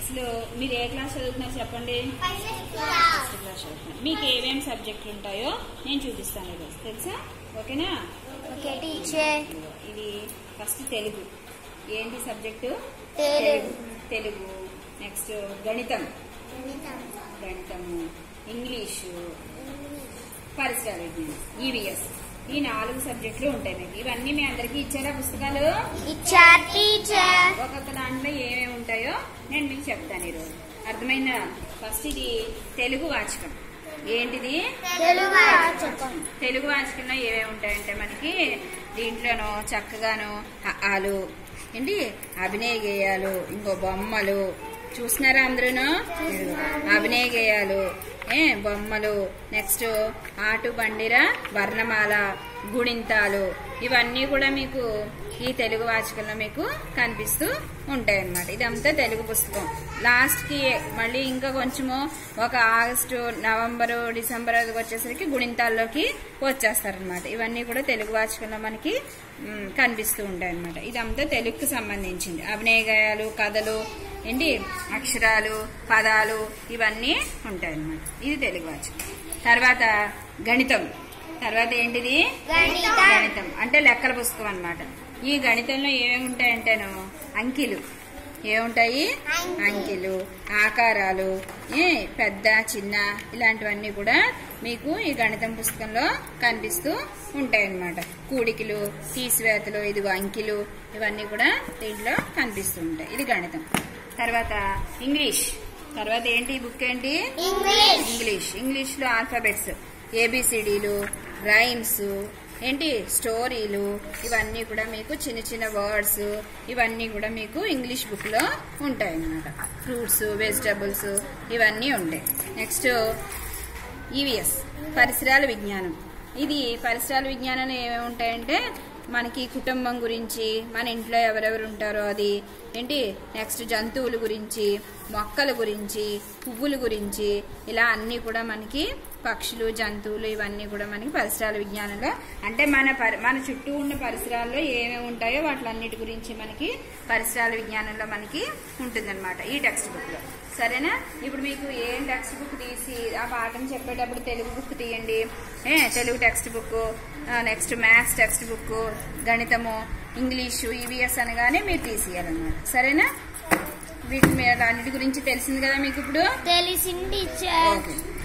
అసలు మీరు ఏ క్లాస్ చదువుతున్నారు చెప్పండి ఫస్ట్ క్లాస్ చదువుతున్నారు మీకు ఏమేమి సబ్జెక్టులు ఉంటాయో నేను చూపిస్తాను ఈరోజు తెలుసా ఓకేనా ఓకే టీచర్ ఇది ఫస్ట్ తెలుగు ఏంటి సబ్జెక్టు తెలుగు. తెలుగు నెక్స్ట్ గణితం గణితము ఇంగ్లీషు పరిసరాల విజ్ఞానం ఈవీఎస్ ఈ నాలుగు సబ్జెక్టులు ఉంటాయి మీకు ఇవన్నీ మీ అందరికీ ఇచ్చారా పుస్తకాలు ఇచ్చార్ టీచర్ ఒక్కొక్క దాంట్లో ఏమేమి ఉంటాయో నేను మీకు చెప్తాను ఈరోజు అర్థమైందా ఫస్ట్ ఇది తెలుగు వాచకం ఏంటిది తెలుగు వాచకం. తెలుగు వాచకంలో ఏమేమి ఉంటాయంటే మనకి దీంట్లోనూ చక్కగాను ఆలు ఏంటి అభినయ గేయాలు ఇంకో బొమ్మలు చూస్తున్నారా అందరూను అభినయ గేయాలు ఏ బొమ్మలు నెక్స్ట్ ఆటు బండిర వర్ణమాల గుణింతాలు ఇవన్నీ కూడా మీకు ఈ తెలుగు వాచకంలో మీకు కనిపిస్తూ ఉంటాయి అన్నమాట ఇదంతా తెలుగు పుస్తకం లాస్ట్ కి మళ్ళీ ఇంకా కొంచెము ఒక ఆగస్టు నవంబరు డిసెంబర్ అది వచ్చేసరికి గుణింతాల్లోకి వచ్చేస్తారనమాట ఇవన్నీ కూడా తెలుగు వాచకంలో మనకి మ్, కనిపిస్తూ ఉంటాయి అనమాట ఇదంతా తెలుగుకి సంబంధించింది అభినయ గేయాలు కథలు ఏంటి అక్షరాలు పదాలు ఇవన్నీ ఉంటాయి అన్నమాట ఇది తెలుగు వాచకం తర్వాత గణితం తర్వాత ఏంటిది గణితం. గణితం అంటే లెక్కల పుస్తకం అన్నమాట ఈ గణితంలో ఏమేమి ఉంటాయంటేను అంకెలు ఏముంటాయి అంకెలు ఆకారాలు ఏ పెద్ద చిన్న ఇలాంటివన్నీ కూడా మీకు ఈ గణితం పుస్తకంలో కనిపిస్తూ ఉంటాయన్నమాట కూడికలు తీసివేతలు ఇదిగో అంకెలు ఇవన్నీ కూడా దీంట్లో కనిపిస్తూ ఉంటాయి ఇది గణితం తర్వాత ఇంగ్లీష్ తర్వాత ఏంటి ఈ బుక్ ఏంటి ఇంగ్లీష్ ఇంగ్లీష్ ఇంగ్లీష్ లో ఆల్ఫాబెట్స్ ఏబిసిడీలు రైమ్స్ ఏంటి స్టోరీలు ఇవన్నీ కూడా మీకు చిన్న చిన్న వర్డ్స్ ఇవన్నీ కూడా మీకు ఇంగ్లీష్ బుక్ లో ఉంటాయి అన్నమాట ఫ్రూట్స్ వెజిటబుల్స్ ఇవన్నీ ఉంటాయి నెక్స్ట్ ఈవీఎస్ పరిసరాల విజ్ఞానం ఇది పరిసరాల విజ్ఞానం ఏమేమి ఉంటాయంటే మనకి కుటుంబం గురించి మన ఇంట్లో ఎవరెవరు ఉంటారో అది ఏంటి నెక్స్ట్ జంతువుల గురించి మొక్కల గురించి పువ్వుల గురించి ఇలా అన్నీ కూడా మనకి పక్షులు జంతువులు ఇవన్నీ కూడా మనకి పరిసరాల విజ్ఞానంలో అంటే మన పరి మన చుట్టూ ఉన్న పరిసరాల్లో ఏమేమి ఉంటాయో వాటిలన్నిటి గురించి మనకి పరిసరాల విజ్ఞానంలో మనకి ఉంటుందన్నమాట ఈ టెక్స్ట్ బుక్ లో సరేనా ఇప్పుడు మీకు ఏం టెక్స్ట్ బుక్ తీసి ఆ పాఠం చెప్పేటప్పుడు తెలుగు బుక్ తీయండి ఏ Telugu text book next maths text book గణితము ఇంగ్లీషు ఈవీఎస్ అనగానే మీరు తీసేయాలన్నమాట సరేనా వీటి మీద అన్నిటి గురించి తెలిసింది కదా మీకు ఇప్పుడు తెలిసింది టీచర్ ఓకే